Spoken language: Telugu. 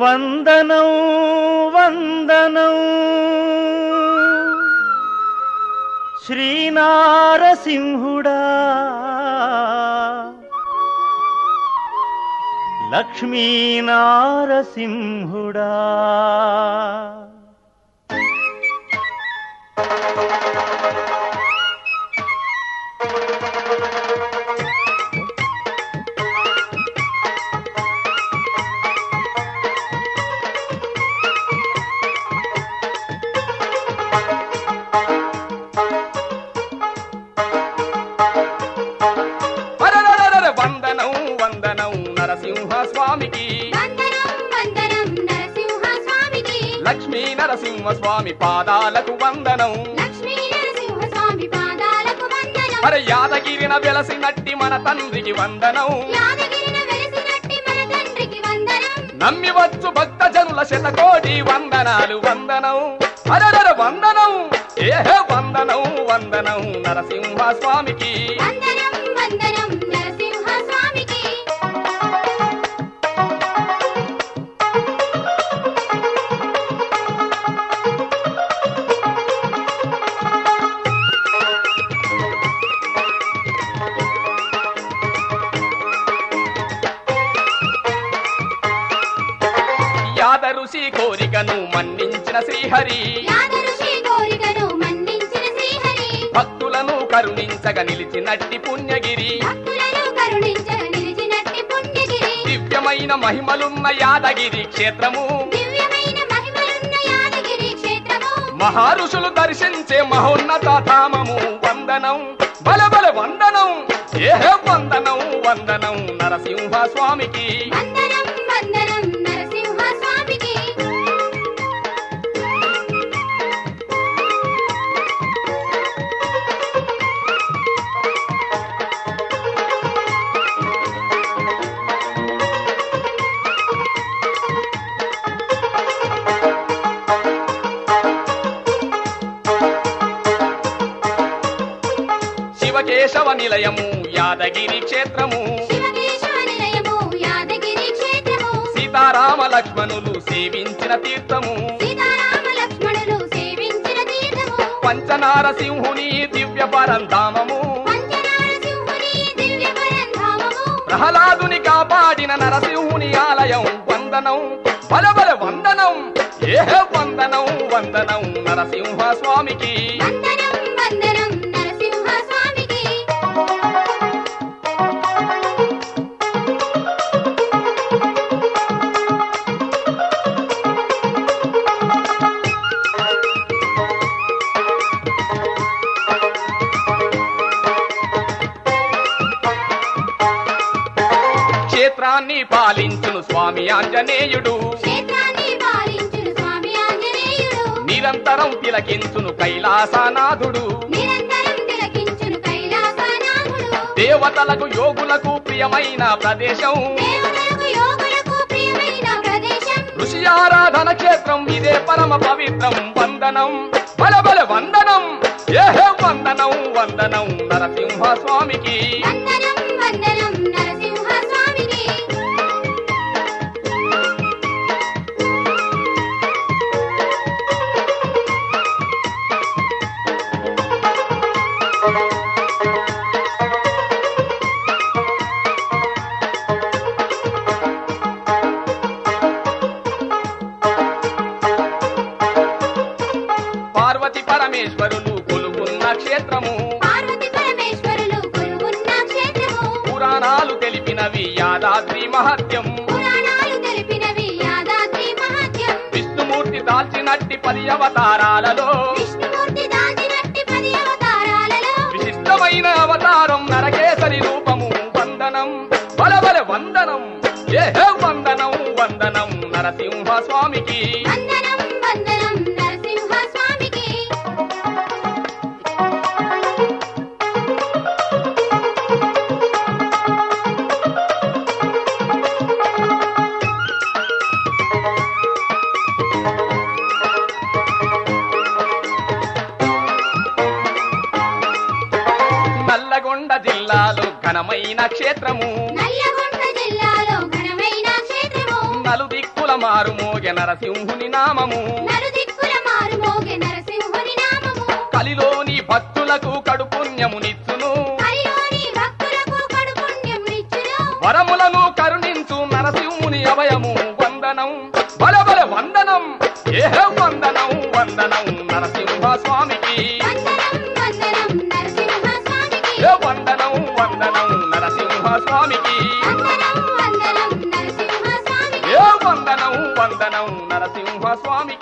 వందనం వందనం శ్రీనారసింహుడా లక్ష్మీనారసింహుడా అరరరరర వందనం వందనం నరసింహ స్వామికి వందనం వందనం నరసింహ స్వామికి లక్ష్మీ నరసింహ స్వామి పాదాలకు వందనం లక్ష్మీ నరసింహ స్వామి పాదాలకు వందనం మరి యాదగిరిన వెలసినట్టి మన తండ్రికి వందనం యాదగిరిన వెలిసినట్టి మన తండ్రికి వందనం నమ్మి వచ్చు భక్త జనుల శతకోటి వందనాలు వందనం అరరర వందనం ఏహే వందనం వందనం నరసింహ స్వామికి వందనం వందనం నరసింహ స్వామికి యాద ఋషి కోరికను మన్నించిన శ్రీహరి యాద ఋషి కోరికను మన్నించిన శ్రీహరి భక్తులను కరుణించగ నిలిచినట్టి పుణ్యగిరి భక్తులను కరుణించ నిలిచినట్టి పుణ్యగిరి దివ్యమైన మహిమలున్న యాదగిరి క్షేత్రము దివ్యమైన మహిమలున్న యాదగిరి క్షేత్రము మహారుషులు దర్శించే మహోన్నత ధామము వందనం బల బల వందనం ఏహే వందనం వందనం నరసింహ స్వామికి వందనం వందనం నరసింహ స్వామికి శివకేశవ నిలయము యాదగిరి క్షేత్రము శివకేశవ నిలయము యాదగిరి క్షేత్రము సీతారామ లక్ష్మణులు సేవించిన తీర్థము సీతారామ లక్ష్మణులు సేవించిన తీర్థము పంచనారసింహుని దివ్య పరంధామము పంచనారసింహుని దివ్య పరంధామము ప్రహ్లాదుని కాపాడిన నరసింహుని ఆలయం వందనం బల బల వందనం ఏహే వందనం వందనం నరసింహ స్వామికి వందనం వందనం నరసింహ స్వామికి క్షేత్రాన్ని పాలించును స్వామి ఆంజనేయుడు క్షేత్రాన్ని పాలించును స్వామి ఆంజనేయుడు నిరంతరం తిలకించును కైలాసనాథుడు నిరంతరం తిలకించును కైలాసనాథుడు దేవతలకు యోగులకు ప్రియమైన ప్రదేశం దేవతలకు యోగులకు ప్రియమైన ప్రదేశం ఋషి ఆరాధన క్షేత్రం ఇదే పరమ పవిత్రం వందనం బల బల వందనం ఏహే వందనం వందనం నరసింహ స్వామికి వందనం వందనం నరసింహ స్వామికి పార్వతి పరమేశ్వరులు కొలువున్న క్షేత్రము పార్వతి పరమేశ్వరులు కొలువున్న క్షేత్రము పురాణాలు తెలిపినవి యాదాద్రి మహత్యం పురాణాలు తెలిపినవి యాదాద్రి మహత్యం విష్ణుమూర్తి దాల్చినట్టి పది అవతారాలలో విష్ణుమూర్తి దాచినట్టి పది అవతారాలలో విశిష్టమైన అవతారం నరకేసరి రూపము వందనం బల బల వందనం ఏహే వందనం వందనం నరసింహ స్వామికి వందనం వందనం నరసింహ స్వామికి నల్లగొండ జిల్లాలో ఘనమైన క్షేత్రము నల్లగొండ జిల్లాలో ఘనమైన క్షేత్రము నలుదిక్కుల దిక్కుల మారు మోగె నరసింహుని నామము నలుదిక్కుల మారు మోగే నరసింహుని నామము కలిలోని భక్తులకు కడు పుణ్యమునిచ్చును హరిలోని భక్తులకు కడు పుణ్యమునిచ్చును వరములను కరుణించు నరసింహుని అభయము వందనం బల బల వందనం ఏహ వందనం వందనం నరసింహ స్వామికి వందనం వందనం నరసింహ స్వామికి ఏ వందనం వందనం నరసింహ స్వామికి వందనం వందనం నరసింహ స్వామికి ఏ వందనం వందనం నరసింహ స్వామికి